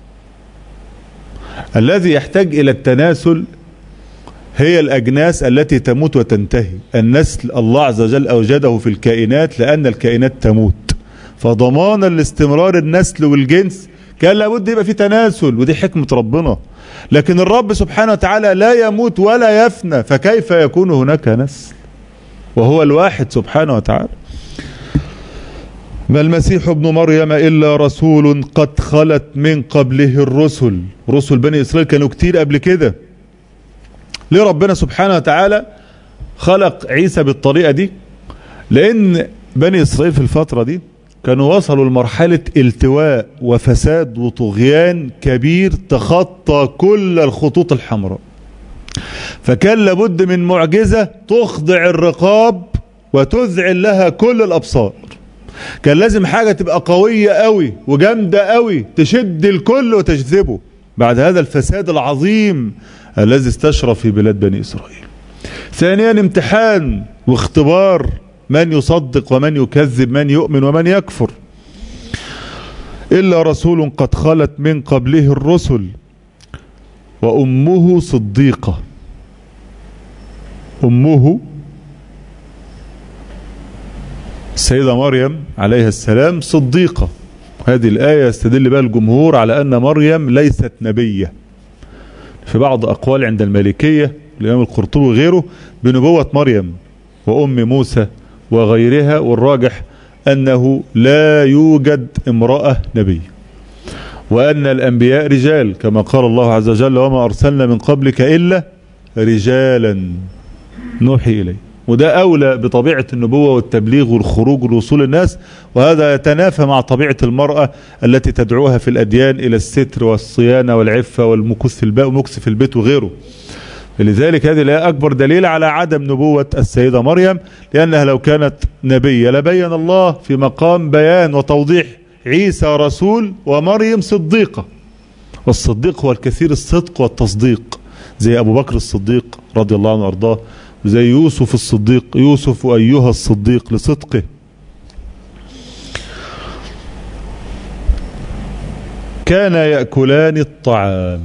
الذي يحتاج إلى التناسل هي الأجناس التي تموت وتنتهي النسل الله عز وجل أوجده في الكائنات لأن الكائنات تموت فضمانا لاستمرار النسل والجنس كان لابد يبقى في تناسل ودي حكمة ربنا لكن الرب سبحانه وتعالى لا يموت ولا يفنى فكيف يكون هناك نسل وهو الواحد سبحانه وتعالى ما المسيح ابن مريم إلا رسول قد خلت من قبله الرسل رسل بني إسرائيل كانوا كتير قبل كده ليه ربنا سبحانه وتعالى خلق عيسى بالطريقة دي لأن بني إسرائيل في الفترة دي كانوا وصلوا لمرحلة التواء وفساد وطغيان كبير تخطى كل الخطوط الحمراء فكان لابد من معجزة تخضع الرقاب وتذعن لها كل الأبصار كان لازم حاجة تبقى قوية قوي وجامدة قوي تشد الكل وتجذبه بعد هذا الفساد العظيم الذي استشرى في بلاد بني إسرائيل ثانيا امتحان واختبار من يصدق ومن يكذب من يؤمن ومن يكفر إلا رسول قد خلت من قبله الرسل وأمه صديقة أمه السيدة مريم عليها السلام صديقة هذه الآية يستدل بها الجمهور على أن مريم ليست نبية في بعض أقوال عند المالكية الإمام القرطبي وغيره بنبوة مريم وأم موسى وغيرها والراجح أنه لا يوجد امرأة نبي وأن الأنبياء رجال كما قال الله عز وجل وما أرسلنا من قبلك إلا رجالا نوحي إليه وده أولى بطبيعة النبوة والتبليغ والخروج والوصول الناس وهذا يتنافى مع طبيعة المرأة التي تدعوها في الأديان إلى الستر والصيانة والعفة والمكث في الباء ومكث في البيت وغيره لذلك هذه الآية أكبر دليل على عدم نبوة السيدة مريم لأنها لو كانت نبية لبين الله في مقام بيان وتوضيح عيسى رسول ومريم صديقة والصديق هو الكثير الصدق والتصديق زي أبو بكر الصديق رضي الله عنه وأرضاه زي يوسف الصديق يوسف أيها الصديق لصدقه كان يأكلان الطعام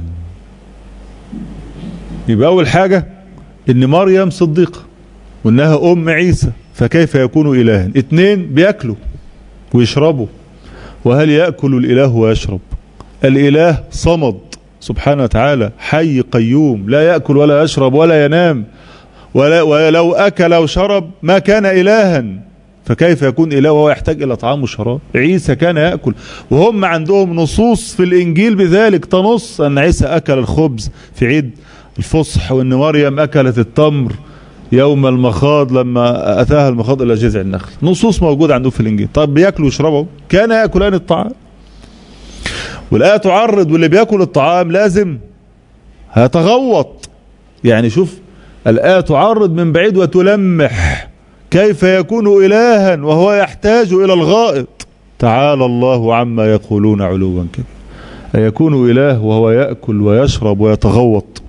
يبقى أول حاجة إن مريم صديقة وإنها أم عيسى فكيف يكون إلها اتنين بيأكلوا ويشربوا وهل يأكل الإله ويشرب الإله صمد سبحانه وتعالى حي قيوم لا يأكل ولا يشرب ولا ينام ولا ولو أكل وشرب ما كان إلها فكيف يكون إله وهو يحتاج إلى طعام وشراب عيسى كان يأكل وهم عندهم نصوص في الإنجيل بذلك تنص أن عيسى أكل الخبز في عيد الفصح وأن مريم أكلت التمر يوم المخاض لما أتاها المخاض إلى جذع النخل نصوص موجودة عندهم في الإنجيل طب بياكلوا ويشربوا كان يأكلان الطعام والآية تعرض واللي بياكل الطعام لازم هيتغوط يعني شوف الآية تعرض من بعيد وتلمح كيف يكون إلها وهو يحتاج إلى الغائط تعالى الله عما يقولون علوا كبيرا أيكون إله وهو يأكل ويشرب ويتغوط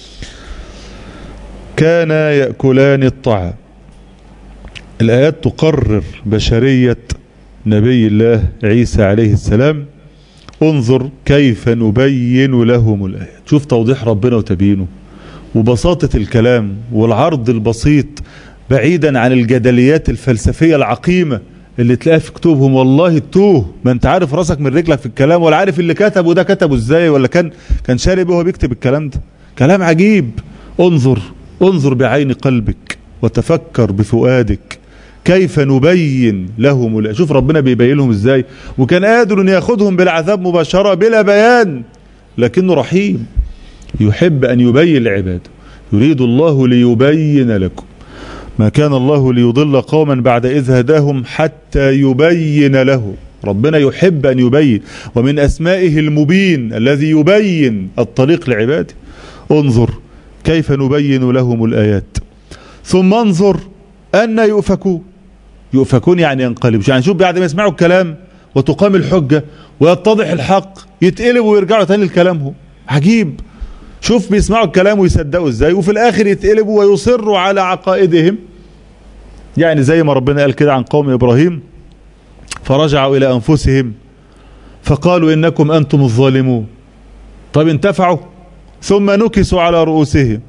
كان يأكلان الطعام الآيات تقرر بشرية نبي الله عيسى عليه السلام انظر كيف نبين لهم الآيات شوف توضيح ربنا وتبيينه وبساطة الكلام والعرض البسيط بعيدا عن الجدليات الفلسفية العقيمة اللي تلاقيها في كتبهم والله التوه ما انت عارف راسك من رجلك في الكلام ولا عارف اللي كتبه ده كتبه ازاي ولا كان كان شارب وهو بيكتب الكلام ده كلام عجيب انظر انظر بعين قلبك وتفكر بفؤادك كيف نبين لهم شوف ربنا بيبين لهم ازاي وكان قادر ان ياخذهم بالعذاب مباشرة بلا بيان لكنه رحيم يحب ان يبين لعباده يريد الله ليبين لكم ما كان الله ليضل قوما بعد إذ هداهم حتى يبين له ربنا يحب أن يبين ومن أسمائه المبين الذي يبين الطريق لعباده انظر كيف نبين لهم الآيات ثم انظر أن يؤفكون يؤفكون يعني ينقلبوا يعني شوف بعد ما يسمعوا الكلام وتقام الحجة ويتضح الحق يتقلبوا ويرجعوا تاني لكلامهم عجيب شوف بيسمعوا الكلام ويصدقوا ازاي وفي الاخر يتقلبوا ويصروا على عقائدهم يعني زي ما ربنا قال كده عن قوم ابراهيم فرجعوا الى انفسهم فقالوا انكم انتم الظالمون طب انتفعوا ثم نكسوا على رؤوسهم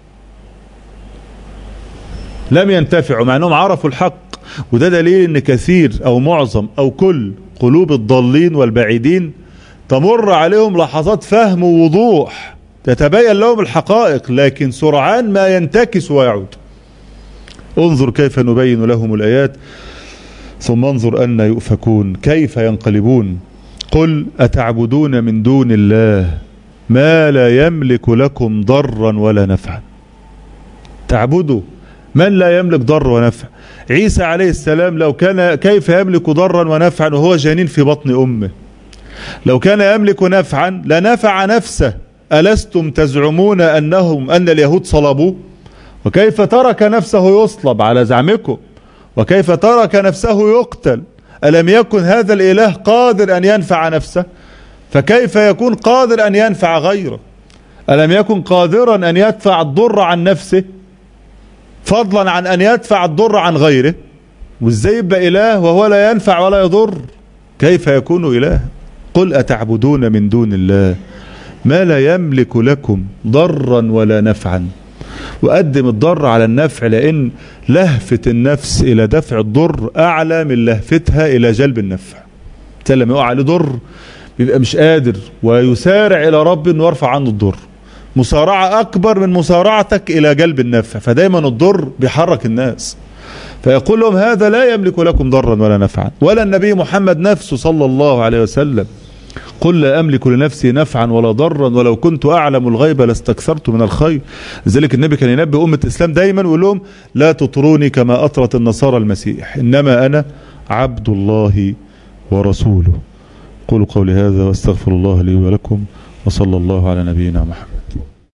لم ينتفعوا مع انهم عرفوا الحق وده دليل ان كثير او معظم او كل قلوب الضالين والبعيدين تمر عليهم لحظات فهم ووضوح تتبين لهم الحقائق لكن سرعان ما ينتكس ويعود انظر كيف نبين لهم الآيات ثم انظر أن يؤفكون كيف ينقلبون قل أتعبدون من دون الله ما لا يملك لكم ضرا ولا نفعا تعبدوا من لا يملك ضر ونفع عيسى عليه السلام لو كان كيف يملك ضرا ونفعا وهو جنين في بطن أمه لو كان يملك نفعا لنفع نفسه ألستم تزعمون أنهم أن اليهود صلبوه وكيف ترك نفسه يصلب على زعمكم وكيف ترك نفسه يقتل ألم يكن هذا الإله قادر أن ينفع نفسه فكيف يكون قادر أن ينفع غيره ألم يكن قادرا أن يدفع الضر عن نفسه فضلا عن أن يدفع الضر عن غيره وازاي يبقى إله وهو لا ينفع ولا يضر كيف يكون إله قل أتعبدون من دون الله ما لا يملك لكم ضرا ولا نفعا وقدم الضر على النفع لأن لهفة النفس إلى دفع الضر أعلى من لهفتها إلى جلب النفع لما يقع عليه ضر بيبقى مش قادر ويسارع إلى رب أنه يرفع عنه الضر مسارعة أكبر من مسارعتك إلى جلب النفع فدايما الضر بيحرك الناس فيقول لهم هذا لا يملك لكم ضرا ولا نفعا ولا النبي محمد نفسه صلى الله عليه وسلم قل لا أملك لنفسي نفعا ولا ضرا ولو كنت أعلم الغيب لاستكثرت من الخير لذلك النبي كان ينبه أمة الإسلام دايما ويقول لهم لا تطروني كما أطرت النصارى المسيح إنما أنا عبد الله ورسوله قولوا قولي هذا واستغفر الله لي ولكم وصلى الله على نبينا محمد